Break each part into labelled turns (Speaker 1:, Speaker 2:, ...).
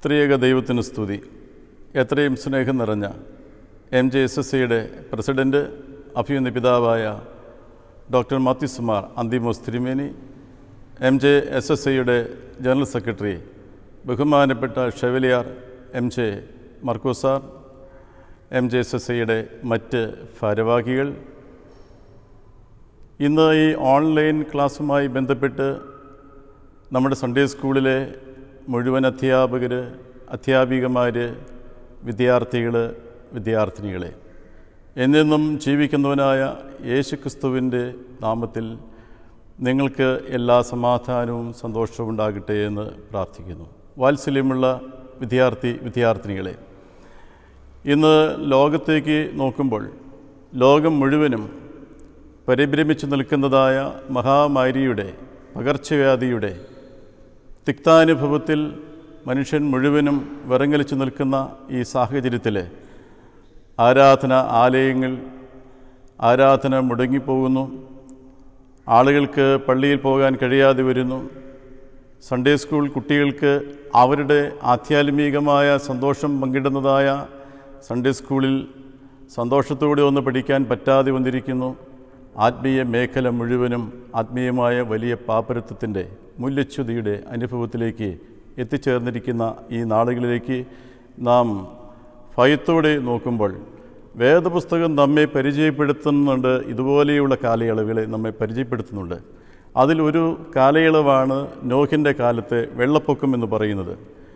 Speaker 1: ത്രിയേക ദൈവത്തിന് സ്തുതി എത്രയും സ്നേഹം നിറഞ്ഞ എം ജെ എസ് എസ് സിയുടെ പ്രസിഡൻറ്റ് അഭിയുന്ന പിതാവായ ഡോക്ടർ മാത്യുസുമാർ അന്തിമോസ് തിരുമേനി എം ജെ എസ് എസ് ഐയുടെ ജനറൽ സെക്രട്ടറി ബഹുമാനപ്പെട്ട ഷെവലിയാർ എം ജെ മർക്കോസാർ എം ജെ എസ് എസ് ഐയുടെ മറ്റ് ഭാരവാഹികൾ ഇന്ന് ഈ ഓൺലൈൻ ക്ലാസ്സുമായി ബന്ധപ്പെട്ട് നമ്മുടെ സൺഡേ സ്കൂളിലെ മുഴുവൻ അധ്യാപകർ അധ്യാപികമാർ വിദ്യാർത്ഥികൾ വിദ്യാർത്ഥിനികളെ എന്നെന്നും ജീവിക്കുന്നവനായ യേശുക്രിസ്തുവിൻ്റെ നാമത്തിൽ നിങ്ങൾക്ക് എല്ലാ സമാധാനവും സന്തോഷവും ഉണ്ടാകട്ടെ എന്ന് പ്രാർത്ഥിക്കുന്നു വാത്സല്യമുള്ള വിദ്യാർത്ഥി വിദ്യാർത്ഥിനികളെ ഇന്ന് ലോകത്തേക്ക് നോക്കുമ്പോൾ ലോകം മുഴുവനും പരിഭ്രമിച്ചു നിൽക്കുന്നതായ മഹാമാരിയുടെ പകർച്ചവ്യാധിയുടെ തിക്താനുഭവത്തിൽ മനുഷ്യൻ മുഴുവനും വിറങ്ങലിച്ചു നിൽക്കുന്ന ഈ സാഹചര്യത്തിൽ ആരാധന ആലയങ്ങൾ ആരാധന മുടങ്ങിപ്പോകുന്നു ആളുകൾക്ക് പള്ളിയിൽ പോകാൻ കഴിയാതെ വരുന്നു സൺഡേ സ്കൂൾ കുട്ടികൾക്ക് അവരുടെ ആധ്യാത്മികമായ സന്തോഷം പങ്കിടുന്നതായ സൺഡേ സ്കൂളിൽ സന്തോഷത്തോടെ ഒന്ന് പഠിക്കാൻ പറ്റാതെ വന്നിരിക്കുന്നു ആത്മീയ മേഖല മുഴുവനും ആത്മീയമായ വലിയ പാപ്പരത്വത്തിൻ്റെ മൂല്യച്യുതിയുടെ അനുഭവത്തിലേക്ക് എത്തിച്ചേർന്നിരിക്കുന്ന ഈ നാളുകളിലേക്ക് നാം ഭയത്തോടെ നോക്കുമ്പോൾ വേദപുസ്തകം നമ്മെ പരിചയപ്പെടുത്തുന്നുണ്ട് ഇതുപോലെയുള്ള കാലയളവുകളെ നമ്മെ പരിചയപ്പെടുത്തുന്നുണ്ട് അതിൽ ഒരു കാലയളവാണ് നോഹിൻ്റെ കാലത്തെ വെള്ളപ്പൊക്കം എന്ന് പറയുന്നത്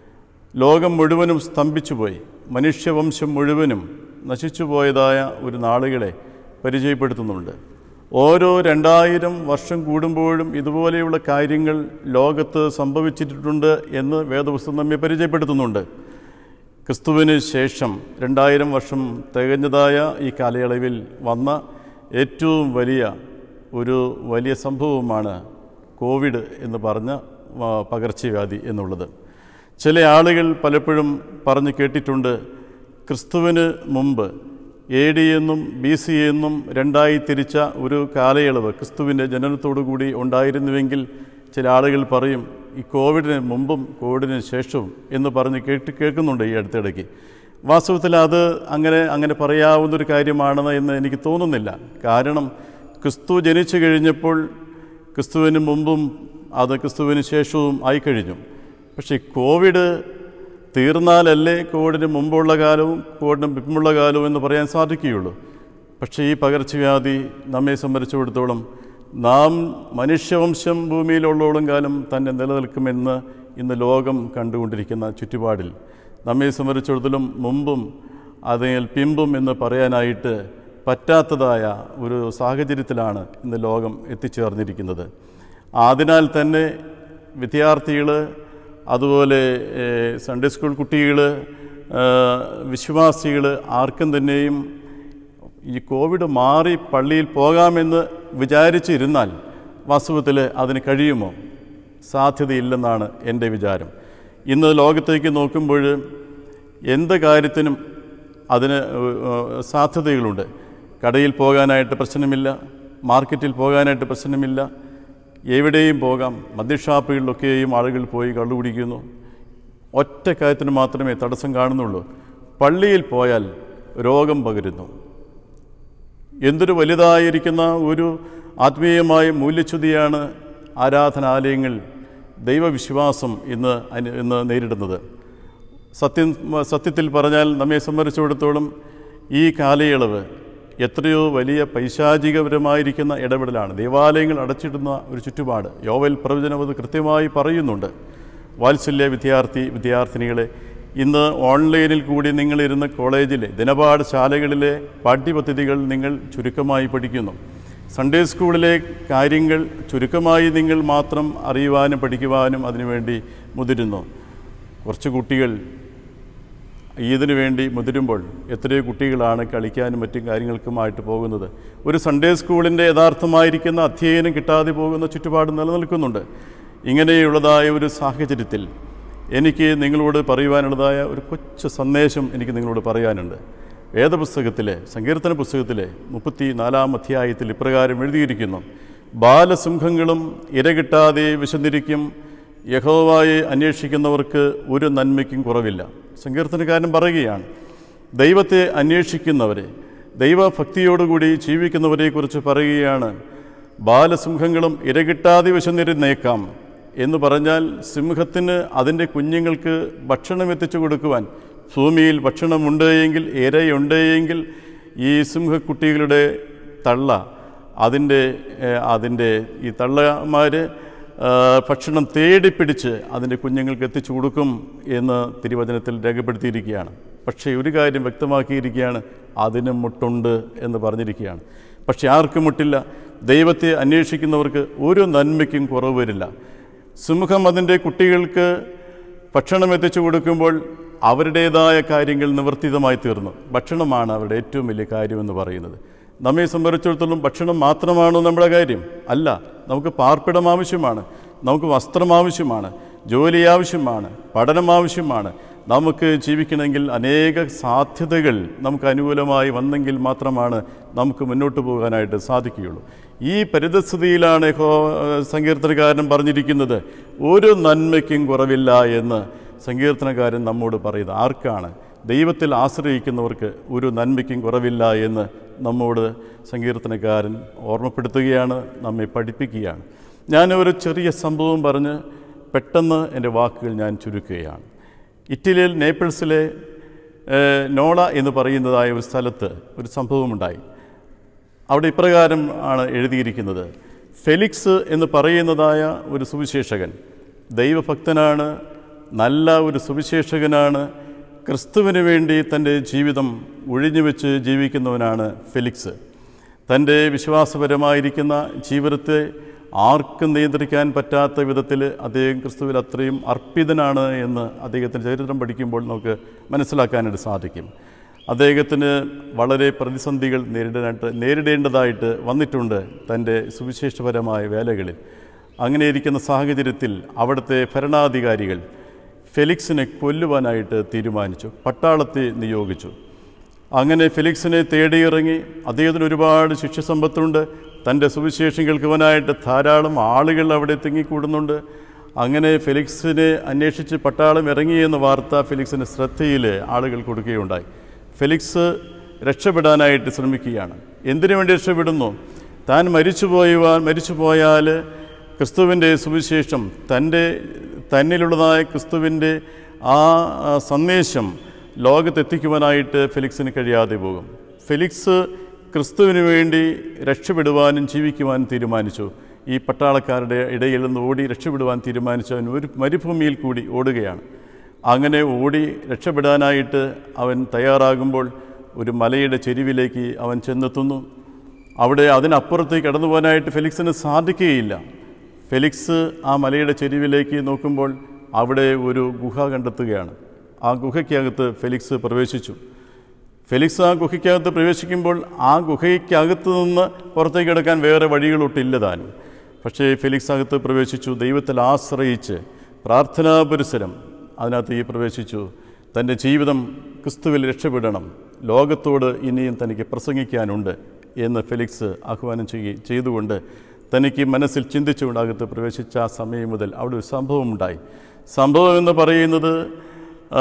Speaker 1: ലോകം മുഴുവനും സ്തംഭിച്ചുപോയി മനുഷ്യവംശം മുഴുവനും നശിച്ചുപോയതായ ഒരു നാളുകളെ പരിചയപ്പെടുത്തുന്നുണ്ട് ഓരോ രണ്ടായിരം വർഷം കൂടുമ്പോഴും ഇതുപോലെയുള്ള കാര്യങ്ങൾ ലോകത്ത് സംഭവിച്ചിട്ടുണ്ട് എന്ന് വേദപുസ്തകം നമ്മെ പരിചയപ്പെടുത്തുന്നുണ്ട് ക്രിസ്തുവിന് ശേഷം രണ്ടായിരം വർഷം തികഞ്ഞതായ ഈ കാലയളവിൽ വന്ന ഏറ്റവും വലിയ ഒരു വലിയ സംഭവമാണ് കോവിഡ് എന്ന് പറഞ്ഞ ആ, പകർച്ചവ്യാധി എന്നുള്ളത് ചില ആളുകൾ പലപ്പോഴും പറഞ്ഞു കേട്ടിട്ടുണ്ട് ക്രിസ്തുവിന് മുമ്പ് എ ഡി എന്നും ബി സി എന്നും രണ്ടായി തിരിച്ച ഒരു കാലയളവ് ക്രിസ്തുവിൻ്റെ ജനനത്തോടു കൂടി ഉണ്ടായിരുന്നുവെങ്കിൽ ചില ആളുകൾ പറയും ഈ കോവിഡിന് മുമ്പും കോവിഡിന് ശേഷവും എന്ന് പറഞ്ഞ് കേട്ട് കേൾക്കുന്നുണ്ട് ഈ അടുത്തിടയ്ക്ക് വാസ്തവത്തിൽ അത് അങ്ങനെ അങ്ങനെ പറയാവുന്നൊരു കാര്യമാണെന്ന് എന്ന് എനിക്ക് തോന്നുന്നില്ല കാരണം ക്രിസ്തു ജനിച്ചു കഴിഞ്ഞപ്പോൾ ക്രിസ്തുവിന് മുമ്പും അത് ക്രിസ്തുവിന് ശേഷവും ആയിക്കഴിഞ്ഞു പക്ഷേ കോവിഡ് തീർന്നാലല്ലേ കോവിഡിന് മുമ്പുള്ള കാലവും കോവിഡിന് പിമ്പുള്ള കാലവും എന്ന് പറയാൻ സാധിക്കുകയുള്ളൂ പക്ഷേ ഈ പകർച്ചവ്യാധി നമ്മെ സംബന്ധിച്ചിടത്തോളം നാം മനുഷ്യവംശം ഭൂമിയിലുള്ളോളം കാലം തന്നെ നിലനിൽക്കുമെന്ന് ഇന്ന് ലോകം കണ്ടുകൊണ്ടിരിക്കുന്ന ചുറ്റുപാടിൽ നമ്മെ സംബന്ധിച്ചിടത്തോളം മുമ്പും അതിൽ പിമ്പും എന്ന് പറയാനായിട്ട് പറ്റാത്തതായ ഒരു സാഹചര്യത്തിലാണ് ഇന്ന് ലോകം എത്തിച്ചേർന്നിരിക്കുന്നത് അതിനാൽ തന്നെ വിദ്യാർത്ഥികൾ അതുപോലെ ഏഹ്, സൺഡേ സ്കൂൾ കുട്ടികൾ വിശ്വാസികൾ ആർക്കും തന്നെയും ഈ കോവിഡ് മാറി പള്ളിയിൽ പോകാമെന്ന് വിചാരിച്ചിരുന്നാൽ വാസ്തവത്തിൽ അതിന് കഴിയുമോ സാധ്യതയില്ലെന്നാണ് എൻ്റെ വിചാരം ഇന്ന് ലോകത്തേക്ക് നോക്കുമ്പോൾ എന്ത് കാര്യത്തിനും അതിന് ഏഹ്, സാധ്യതകളുണ്ട് കടയിൽ പോകാനായിട്ട് പ്രശ്നമില്ല മാർക്കറ്റിൽ പോകാനായിട്ട് പ്രശ്നമില്ല എവിടെയും പോകാം മദ്യഷാപ്പുകളിലൊക്കെയും ആളുകൾ പോയി കള്ളുകുടിക്കുന്നു ഒറ്റ കാര്യത്തിന് മാത്രമേ തടസ്സം കാണുന്നുള്ളൂ പള്ളിയിൽ പോയാൽ രോഗം പകരുന്നു എന്തൊരു വലുതായിരിക്കുന്ന ഒരു ആത്മീയമായ മൂല്യച്യുതിയാണ് ആരാധനാലയങ്ങൾ ദൈവവിശ്വാസം ഇന്ന് അനു ഇന്ന് നേരിടുന്നത് സത്യം സത്യത്തിൽ പറഞ്ഞാൽ നമ്മെ സംബന്ധിച്ചിടത്തോളം ഈ കാലയളവ് എത്രയോ വലിയ പൈശാചികപരമായിരിക്കുന്ന ഇടപെടലാണ് ദേവാലയങ്ങൾ അടച്ചിടുന്ന ഒരു ചുറ്റുപാട് യോവൽ പ്രവചനം അത് കൃത്യമായി പറയുന്നുണ്ട് വാത്സല്യ വിദ്യാർത്ഥി വിദ്യാർത്ഥിനികളെ ഇന്ന് ഓൺലൈനിൽ കൂടി നിങ്ങളിരുന്ന് കോളേജിലെ ദിനപാഠശാലകളിലെ പാഠ്യപദ്ധതികൾ നിങ്ങൾ ചുരുക്കമായി പഠിക്കുന്നു സൺഡേ സ്കൂളിലെ കാര്യങ്ങൾ ചുരുക്കമായി നിങ്ങൾ മാത്രം അറിയുവാനും പഠിക്കുവാനും അതിനുവേണ്ടി മുതിരുന്നു കുറച്ച് കുട്ടികൾ ഈദിന് വേണ്ടി മുതിരുമ്പോൾ എത്രയോ കുട്ടികളാണ് കളിക്കാനും മറ്റും കാര്യങ്ങൾക്കുമായിട്ട് പോകുന്നത് ഒരു സൺഡേ സ്കൂളിൻ്റെ യഥാർത്ഥമായിരിക്കുന്ന അധ്യയനം കിട്ടാതെ പോകുന്ന ചുറ്റുപാട് നിലനിൽക്കുന്നുണ്ട് ഇങ്ങനെയുള്ളതായ ഒരു സാഹചര്യത്തിൽ എനിക്ക് നിങ്ങളോട് പറയുവാനുള്ളതായ ഒരു കൊച്ചു സന്ദേശം എനിക്ക് നിങ്ങളോട് പറയാനുണ്ട് വേദപുസ്തകത്തിലെ സങ്കീർത്തന പുസ്തകത്തിലെ മുപ്പത്തി നാലാം അധ്യായത്തിൽ ഇപ്രകാരം എഴുതിയിരിക്കുന്നു ബാലസിംഹങ്ങളും ഇര കിട്ടാതെ വിശന്നിരിക്കും യഹോവായെ അന്വേഷിക്കുന്നവർക്ക് ഒരു നന്മയ്ക്കും കുറവില്ല സങ്കീർത്തനക്കാരൻ പറയുകയാണ് ദൈവത്തെ അന്വേഷിക്കുന്നവരെ ദൈവഭക്തിയോടുകൂടി ജീവിക്കുന്നവരെക്കുറിച്ച് പറയുകയാണ് ബാലസിംഹങ്ങളും ഇരകിട്ടാതെ വിശന്നിരുന്നേക്കാം എന്ന് പറഞ്ഞാൽ സിംഹത്തിന് അതിൻ്റെ കുഞ്ഞുങ്ങൾക്ക് ഭക്ഷണം എത്തിച്ചു കൊടുക്കുവാൻ ഭൂമിയിൽ ഭക്ഷണമുണ്ട് എങ്കിൽ ഇരയുണ്ട് എങ്കിൽ ഈ സിംഹക്കുട്ടികളുടെ തള്ള അതിൻ്റെ ഏഹ്, അതിൻ്റെ ഈ തള്ളമാർ ഭക്ഷണം തേടിപ്പിടിച്ച് അതിൻ്റെ കുഞ്ഞുങ്ങൾക്ക് എത്തിച്ചു കൊടുക്കും എന്ന് തിരുവചനത്തിൽ രേഖപ്പെടുത്തിയിരിക്കുകയാണ് പക്ഷേ ഒരു കാര്യം വ്യക്തമാക്കിയിരിക്കുകയാണ് അതിനും മുട്ടുണ്ട് എന്ന് പറഞ്ഞിരിക്കുകയാണ് പക്ഷേ ആർക്കും മുട്ടില്ല ദൈവത്തെ അന്വേഷിക്കുന്നവർക്ക് ഒരു നന്മയ്ക്കും കുറവ് വരില്ല സിംഹം അതിൻ്റെ കുട്ടികൾക്ക് ഭക്ഷണം എത്തിച്ചു കൊടുക്കുമ്പോൾ അവരുടേതായ കാര്യങ്ങൾ നിവർത്തിതമായി തീർന്നു ഭക്ഷണമാണ് അവരുടെ ഏറ്റവും വലിയ കാര്യമെന്ന് പറയുന്നത് നമ്മെ സംബന്ധിച്ചിടത്തോളം ഭക്ഷണം മാത്രമാണോ നമ്മുടെ കാര്യം അല്ല നമുക്ക് പാർപ്പിടം ആവശ്യമാണ് നമുക്ക് വസ്ത്രം ആവശ്യമാണ് ജോലി ആവശ്യമാണ് പഠനം ആവശ്യമാണ് നമുക്ക് ജീവിക്കണമെങ്കിൽ അനേക സാധ്യതകൾ നമുക്ക് അനുകൂലമായി വന്നെങ്കിൽ മാത്രമാണ് നമുക്ക് മുന്നോട്ട് പോകാനായിട്ട് സാധിക്കുകയുള്ളൂ ഈ പരിതസ്ഥിതിയിലാണ് യഹോ സങ്കീർത്തനക്കാരൻ പറഞ്ഞിരിക്കുന്നത് ഒരു നന്മയ്ക്കും കുറവില്ല എന്ന് സങ്കീർത്തനക്കാരൻ നമ്മോട് പറയുന്നത് ആർക്കാണ് ദൈവത്തിൽ ആശ്രയിക്കുന്നവർക്ക് ഒരു നന്മയ്ക്കും കുറവില്ല എന്ന് നമ്മോട് സങ്കീർത്തനക്കാരൻ ഓർമ്മപ്പെടുത്തുകയാണ് നമ്മെ പഠിപ്പിക്കുകയാണ് ഞാൻ ഒരു ചെറിയ സംഭവം പറഞ്ഞ് പെട്ടെന്ന് എൻ്റെ വാക്കുകൾ ഞാൻ ചുരുക്കുകയാണ് ഇറ്റലിയിൽ നേപ്പിൾസിലെ ഏഹ്, നോള എന്ന് പറയുന്നതായ ഒരു സ്ഥലത്ത് ഒരു സംഭവമുണ്ടായി അവിടെ ഇപ്രകാരം ആണ് എഴുതിയിരിക്കുന്നത് ഫെലിക്സ് എന്ന് പറയുന്നതായ ഒരു സുവിശേഷകൻ ദൈവഭക്തനാണ് നല്ല ഒരു സുവിശേഷകനാണ് ക്രിസ്തുവിന് വേണ്ടി തൻ്റെ ജീവിതം ഒഴിഞ്ഞുവെച്ച് ജീവിക്കുന്നവനാണ് ഫെലിക്സ് തൻ്റെ വിശ്വാസപരമായിരിക്കുന്ന ജീവിതത്തെ ആർക്കും നിയന്ത്രിക്കാൻ പറ്റാത്ത വിധത്തിൽ അദ്ദേഹം ക്രിസ്തുവിൽ അത്രയും അർപ്പിതനാണ് എന്ന് അദ്ദേഹത്തിൻ്റെ ചരിത്രം പഠിക്കുമ്പോൾ നമുക്ക് മനസ്സിലാക്കാനായിട്ട് സാധിക്കും അദ്ദേഹത്തിന് വളരെ പ്രതിസന്ധികൾ നേരിടാനായിട്ട് നേരിടേണ്ടതായിട്ട് വന്നിട്ടുണ്ട് തൻ്റെ സുവിശേഷപരമായ വേലകളിൽ അങ്ങനെ ഇരിക്കുന്ന സാഹചര്യത്തിൽ അവിടുത്തെ ഭരണാധികാരികൾ ഫെലിക്സിനെ കൊല്ലുവാനായിട്ട് തീരുമാനിച്ചു പട്ടാളത്തെ നിയോഗിച്ചു അങ്ങനെ ഫെലിക്സിനെ തേടിയിറങ്ങി അദ്ദേഹത്തിന് ഒരുപാട് ശിക്ഷസമ്പത്തുണ്ട് തൻ്റെ സുവിശേഷം കേൾക്കുവാനായിട്ട് ധാരാളം ആളുകൾ അവിടെ തിങ്ങിക്കൂടുന്നുണ്ട് അങ്ങനെ ഫെലിക്സിനെ അന്വേഷിച്ച് പട്ടാളം ഇറങ്ങിയെന്ന വാർത്ത ഫെലിക്സിൻ്റെ ശ്രദ്ധയിൽ ആളുകൾ കൊടുക്കുകയുണ്ടായി ഫെലിക്സ് രക്ഷപ്പെടാനായിട്ട് ശ്രമിക്കുകയാണ് എന്തിനു വേണ്ടി രക്ഷപ്പെടുന്നു താൻ മരിച്ചു പോയുവാൻ മരിച്ചു പോയാൽ ക്രിസ്തുവിൻ്റെ സുവിശേഷം തൻ്റെ തന്നിലുള്ളതായ ക്രിസ്തുവിൻ്റെ ആ ആ സന്ദേശം ലോകത്തെത്തിക്കുവാനായിട്ട് ഫെലിക്സിന് കഴിയാതെ പോകും ഫെലിക്സ് ക്രിസ്തുവിന് വേണ്ടി രക്ഷപ്പെടുവാനും ജീവിക്കുവാനും തീരുമാനിച്ചു ഈ പട്ടാളക്കാരുടെ ഇടയിൽ നിന്ന് ഓടി രക്ഷപ്പെടുവാൻ തീരുമാനിച്ചു അവൻ ഒരു മരുഭൂമിയിൽ കൂടി ഓടുകയാണ് അങ്ങനെ ഓടി രക്ഷപ്പെടാനായിട്ട് അവൻ തയ്യാറാകുമ്പോൾ ഒരു മലയുടെ ചെരുവിലേക്ക് അവൻ ചെന്നെത്തുന്നു അവിടെ അതിനപ്പുറത്തേക്ക് കടന്നു പോകാനായിട്ട് ഫെലിക്സിന് സാധിക്കുകയില്ല ഫെലിക്സ് ആ മലയുടെ ചെരുവിലേക്ക് നോക്കുമ്പോൾ അവിടെ ഒരു ഗുഹ കണ്ടെത്തുകയാണ് ആ ഗുഹയ്ക്കകത്ത് ഫെലിക്സ് പ്രവേശിച്ചു ഫെലിക്സ് ആ ഗുഹയ്ക്കകത്ത് പ്രവേശിക്കുമ്പോൾ ആ ഗുഹയ്ക്കകത്ത് നിന്ന് പുറത്തേക്ക് കിടക്കാൻ വേറെ വഴികളൊട്ടില്ല താനും പക്ഷേ ഫെലിക്സ് അകത്ത് പ്രവേശിച്ചു ദൈവത്തിൽ ആശ്രയിച്ച് പ്രാർത്ഥനാ പരിസരം അതിനകത്ത് ഈ പ്രവേശിച്ചു തൻ്റെ ജീവിതം ക്രിസ്തുവിൽ രക്ഷപ്പെടണം ലോകത്തോട് ഇനിയും തനിക്ക് പ്രസംഗിക്കാനുണ്ട് എന്ന് ഫെലിക്സ് ആഹ്വാനം ചെയ്യ ചെയ്തുകൊണ്ട് തനിക്ക് മനസ്സിൽ ചിന്തിച്ചുകൊണ്ട് അകത്ത് പ്രവേശിച്ച ആ സമയം മുതൽ അവിടെ ഒരു സംഭവമുണ്ടായി സംഭവം എന്ന് പറയുന്നത് ആ,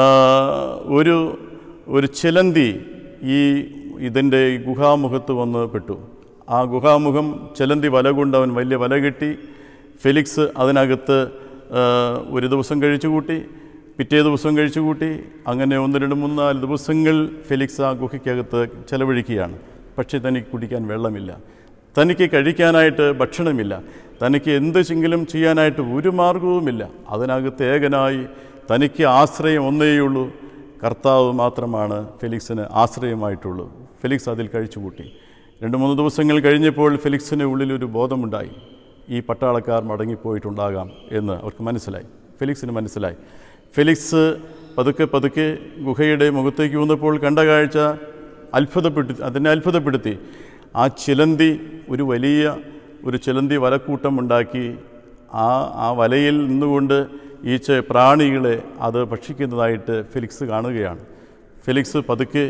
Speaker 1: ഒരു ഒരു ചിലന്തി ഈ ഇതിൻ്റെ ഗുഹാമുഖത്ത് വന്ന് പെട്ടു ആ ഗുഹാമുഖം ചിലന്തി വല കൊണ്ട് അവൻ വലിയ വല കെട്ടി ഫെലിക്സ് അതിനകത്ത് ആ, ഒരു ദിവസം കഴിച്ചു കൂട്ടി പിറ്റേ ദിവസം കഴിച്ചു കൂട്ടി അങ്ങനെ ഒന്ന് രണ്ട് മൂന്ന് നാല് ദിവസങ്ങൾ ഫെലിക്സ് ആ ഗുഹയ്ക്കകത്ത് ചെലവഴിക്കുകയാണ് പക്ഷേ തനിക്ക് കുടിക്കാൻ വെള്ളമില്ല തനിക്ക് കഴിക്കാനായിട്ട് ഭക്ഷണമില്ല തനിക്ക് എന്തെങ്കിലും ചെയ്യാനായിട്ട് ഒരു മാർഗവുമില്ല അതിനകത്ത് ഏകനായി തനിക്ക് ആശ്രയം ഒന്നേയുള്ളൂ കർത്താവ് മാത്രമാണ് ഫെലിക്സിന് ആശ്രയമായിട്ടുള്ളൂ ഫെലിക്സ് അതിൽ കഴിച്ചുകൂട്ടി രണ്ട് മൂന്ന് ദിവസങ്ങൾ കഴിഞ്ഞപ്പോൾ ഫെലിക്സിന് ഉള്ളിലൊരു ബോധമുണ്ടായി ഈ പട്ടാളക്കാർ മടങ്ങിപ്പോയിട്ടുണ്ടാകാം എന്ന് അവർക്ക് മനസ്സിലായി ഫെലിക്സിന് മനസ്സിലായി ഫെലിക്സ് പതുക്കെ പതുക്കെ ഗുഹയുടെ മുഖത്തേക്ക് വന്നപ്പോൾ കണ്ട കാഴ്ച അത്ഭുതപ്പെടുത്തി അതിനെ അത്ഭുതപ്പെടുത്തി ആ ചിലന്തി ഒരു വലിയ ഒരു ചിലന്തി വലക്കൂട്ടം ഉണ്ടാക്കി ആ ആ വലയിൽ നിന്നുകൊണ്ട് ഈ ചെ പ്രാണികളെ അത് ഭക്ഷിക്കുന്നതായിട്ട് ഫെലിക്സ് കാണുകയാണ് ഫെലിക്സ് പതുക്കെ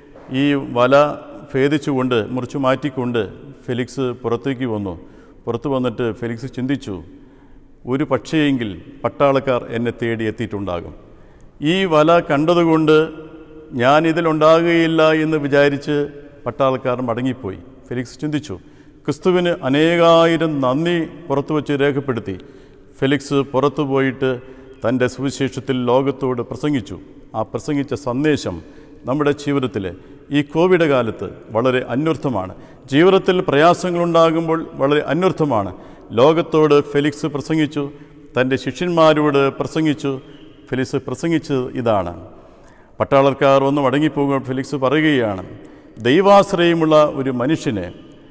Speaker 1: ഈ വല ഭേദിച്ചുകൊണ്ട് മുറിച്ചു മാറ്റിക്കൊണ്ട് ഫെലിക്സ് പുറത്തേക്ക് വന്നു പുറത്തു വന്നിട്ട് ഫെലിക്സ് ചിന്തിച്ചു ഒരു പക്ഷേയെങ്കിൽ പട്ടാളക്കാർ എന്നെ തേടി എത്തിയിട്ടുണ്ടാകും ഈ വല കണ്ടതുകൊണ്ട് ഞാൻ ഇതിലുണ്ടാകുകയില്ല എന്ന് വിചാരിച്ച് പട്ടാളക്കാർ മടങ്ങിപ്പോയി ഫെലിക്സ് ചിന്തിച്ചു ക്രിസ്തുവിന് അനേകായിരം നന്ദി പുറത്തു വച്ച് രേഖപ്പെടുത്തി ഫെലിക്സ് പുറത്തു പോയിട്ട് തൻ്റെ സുവിശേഷത്തിൽ ലോകത്തോട് പ്രസംഗിച്ചു ആ പ്രസംഗിച്ച സന്ദേശം നമ്മുടെ ജീവിതത്തിൽ ഈ കോവിഡ് കാലത്ത് വളരെ അന്വർത്ഥമാണ് ജീവിതത്തിൽ പ്രയാസങ്ങളുണ്ടാകുമ്പോൾ വളരെ അന്വർത്ഥമാണ് ലോകത്തോട് ഫെലിക്സ് പ്രസംഗിച്ചു തൻ്റെ ശിഷ്യന്മാരോട് പ്രസംഗിച്ചു ഫെലിക്സ് പ്രസംഗിച്ചത് ഇതാണ് പട്ടാളക്കാർ ഒന്ന് മടങ്ങിപ്പോകുമ്പോൾ ഫെലിക്സ് പറയുകയാണ് ദൈവാശ്രയമുള്ള ഒരു മനുഷ്യന്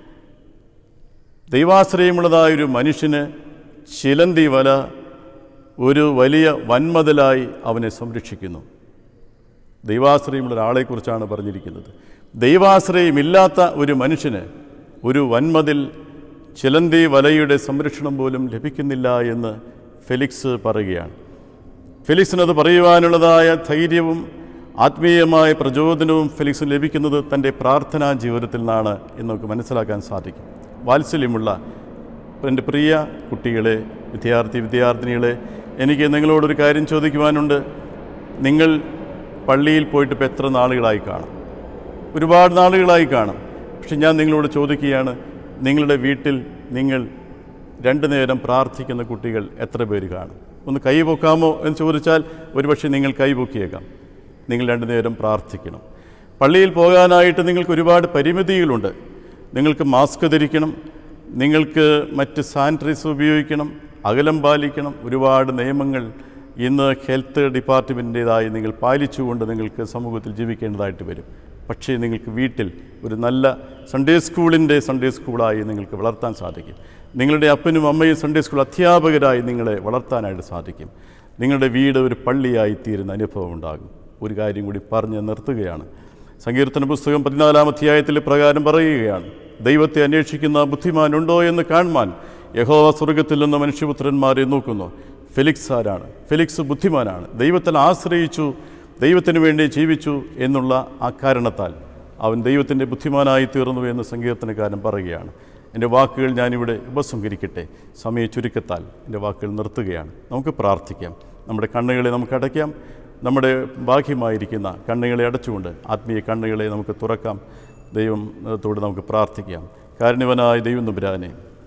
Speaker 1: ദൈവാശ്രയമുള്ളതായ ഒരു മനുഷ്യന് ചിലന്തി വല ഒരു വലിയ വൻമതിലായി അവനെ സംരക്ഷിക്കുന്നു ദൈവാശ്രയമുള്ള ഒരാളെക്കുറിച്ചാണ് പറഞ്ഞിരിക്കുന്നത് ദൈവാശ്രയമില്ലാത്ത ഒരു മനുഷ്യന് ഒരു വൻമതിൽ ചിലന്തി വലയുടെ സംരക്ഷണം പോലും ലഭിക്കുന്നില്ല എന്ന് ഫെലിക്സ് പറയുകയാണ് ഫെലിക്സിനത് പറയുവാനുള്ളതായ ധൈര്യവും ആത്മീയമായ പ്രചോദനവും ഫെലിക്സിന് ലഭിക്കുന്നത് തൻ്റെ പ്രാർത്ഥനാ ജീവിതത്തിൽ നിന്നാണ് എന്ന് നമുക്ക് മനസ്സിലാക്കാൻ സാധിക്കും വാത്സല്യമുള്ള എൻ്റെ പ്രിയ കുട്ടികളെ വിദ്യാർത്ഥി വിദ്യാർത്ഥിനികളെ എനിക്ക് നിങ്ങളോടൊരു കാര്യം ചോദിക്കുവാനുണ്ട് നിങ്ങൾ പള്ളിയിൽ പോയിട്ട് ഇപ്പോൾ എത്ര നാളുകളായി കാണും ഒരുപാട് നാളുകളായി കാണും പക്ഷെ ഞാൻ നിങ്ങളോട് ചോദിക്കുകയാണ് നിങ്ങളുടെ വീട്ടിൽ നിങ്ങൾ രണ്ടു നേരം പ്രാർത്ഥിക്കുന്ന കുട്ടികൾ എത്ര പേര് കാണും ഒന്ന് കൈ പൊക്കാമോ എന്ന് ചോദിച്ചാൽ ഒരുപക്ഷെ നിങ്ങൾ കൈ പൊക്കിയേക്കാം നിങ്ങൾ രണ്ടു നേരം പ്രാർത്ഥിക്കണം പള്ളിയിൽ പോകാനായിട്ട് നിങ്ങൾക്ക് ഒരുപാട് പരിമിതികളുണ്ട് നിങ്ങൾക്ക് മാസ്ക് ധരിക്കണം നിങ്ങൾക്ക് മറ്റ് സാനിറ്റൈസ് ഉപയോഗിക്കണം അകലം പാലിക്കണം ഒരുപാട് നിയമങ്ങൾ ഇന്ന് ഹെൽത്ത് ഡിപ്പാർട്ട്മെൻറ്റിൻ്റേതായി നിങ്ങൾ പാലിച്ചുകൊണ്ട് നിങ്ങൾക്ക് സമൂഹത്തിൽ ജീവിക്കേണ്ടതായിട്ട് വരും പക്ഷേ നിങ്ങൾക്ക് വീട്ടിൽ ഒരു നല്ല സൺഡേ സ്കൂളിൻ്റെ സൺഡേ സ്കൂളായി നിങ്ങൾക്ക് വളർത്താൻ സാധിക്കും നിങ്ങളുടെ അപ്പനും അമ്മയും സൺഡേ സ്കൂൾ അധ്യാപകരായി നിങ്ങളെ വളർത്താനായിട്ട് സാധിക്കും നിങ്ങളുടെ വീട് ഒരു പള്ളിയായി തീരുന്ന അനുഭവം ഉണ്ടാകും ഒരു കാര്യം കൂടി പറഞ്ഞ് നിർത്തുകയാണ് സങ്കീർത്തന പുസ്തകം പതിനാലാം അധ്യായത്തിൽ പ്രകാരം പറയുകയാണ് ദൈവത്തെ അന്വേഷിക്കുന്ന ബുദ്ധിമാനുണ്ടോ എന്ന് കാണുവാൻ യഹോവ സ്വർഗത്തിൽ നിന്ന് മനുഷ്യപുത്രന്മാരെ നോക്കുന്നു ഫെലിക്സ് ആരാണ് ഫെലിക്സ് ബുദ്ധിമാനാണ് ദൈവത്തിൽ ആശ്രയിച്ചു ദൈവത്തിന് വേണ്ടി ജീവിച്ചു എന്നുള്ള ആ കാരണത്താൽ അവൻ ദൈവത്തിൻ്റെ ബുദ്ധിമാനായി തീർന്നു എന്ന് സങ്കീർത്തനക്കാരൻ പറയുകയാണ് എൻ്റെ വാക്കുകൾ ഞാനിവിടെ ഉപസംഹരിക്കട്ടെ സമയ ചുരുക്കത്താൽ എൻ്റെ വാക്കുകൾ നിർത്തുകയാണ് നമുക്ക് പ്രാർത്ഥിക്കാം നമ്മുടെ കണ്ണുകളെ നമുക്ക് അടയ്ക്കാം നമ്മുടെ ബാഹ്യമായിരിക്കുന്ന കണ്ണുകളെ അടച്ചുകൊണ്ട് ആത്മീയ കണ്ണുകളെ നമുക്ക് തുറക്കാം ദൈവത്തോട് നമുക്ക് പ്രാർത്ഥിക്കാം കാരണവനായ ദൈവം നമ്പുരാനെ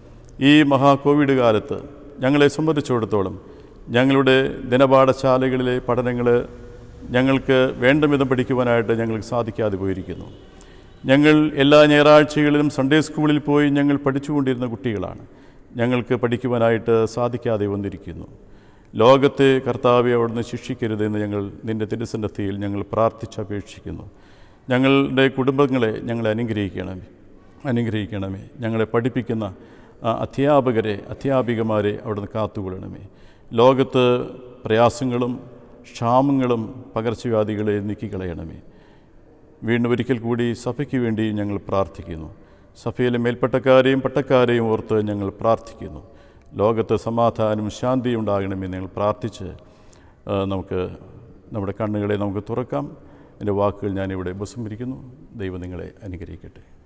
Speaker 1: ഈ മഹാ കോവിഡ് കാലത്ത് ഞങ്ങളെ സംബന്ധിച്ചിടത്തോളം ഞങ്ങളുടെ ദിനപാഠശാലകളിലെ പഠനങ്ങൾ ഞങ്ങൾക്ക് വേണ്ട വിധം പഠിക്കുവാനായിട്ട് ഞങ്ങൾക്ക് സാധിക്കാതെ പോയിരിക്കുന്നു ഞങ്ങൾ എല്ലാ ഞായറാഴ്ചകളിലും സൺഡേ സ്കൂളിൽ പോയി ഞങ്ങൾ പഠിച്ചുകൊണ്ടിരുന്ന കുട്ടികളാണ് ഞങ്ങൾക്ക് പഠിക്കുവാനായിട്ട് സാധിക്കാതെ വന്നിരിക്കുന്നു ലോകത്തെ കർത്താവെ അവിടുന്ന് ശിക്ഷിക്കരുതെന്ന് ഞങ്ങൾ നിൻ്റെ തിരുസന്നത്തിയിൽ ഞങ്ങൾ പ്രാർത്ഥിച്ചപേക്ഷിക്കുന്നു ഞങ്ങളുടെ കുടുംബങ്ങളെ ഞങ്ങളെ അനുഗ്രഹിക്കണമേ അനുഗ്രഹിക്കണമേ ഞങ്ങളെ പഠിപ്പിക്കുന്ന ആ, അധ്യാപകരെ അധ്യാപികമാരെ അവിടുന്ന് കാത്തുകൊള്ളണമേ ലോകത്ത് പ്രയാസങ്ങളും ക്ഷാമങ്ങളും പകർച്ചവ്യാധികളെ നീക്കിക്കളയണമേ വീണ്ടും ഒരിക്കൽ കൂടി സഭയ്ക്ക് വേണ്ടി ഞങ്ങൾ പ്രാർത്ഥിക്കുന്നു സഭയിലെ മേൽപ്പട്ടക്കാരെയും പട്ടക്കാരെയും ഓർത്ത് ഞങ്ങൾ പ്രാർത്ഥിക്കുന്നു ലോകത്ത് സമാധാനവും ശാന്തിയും ഉണ്ടാകണമെന്ന് ഞങ്ങൾ പ്രാർത്ഥിച്ച് ആ, നമുക്ക് നമ്മുടെ കണ്ണുകളെ നമുക്ക് തുറക്കാം എൻ്റെ വാക്കുകൾ ഞാനിവിടെ ഉപസംഹരിക്കുന്നു ദൈവം നിങ്ങളെ അനുഗ്രഹിക്കട്ടെ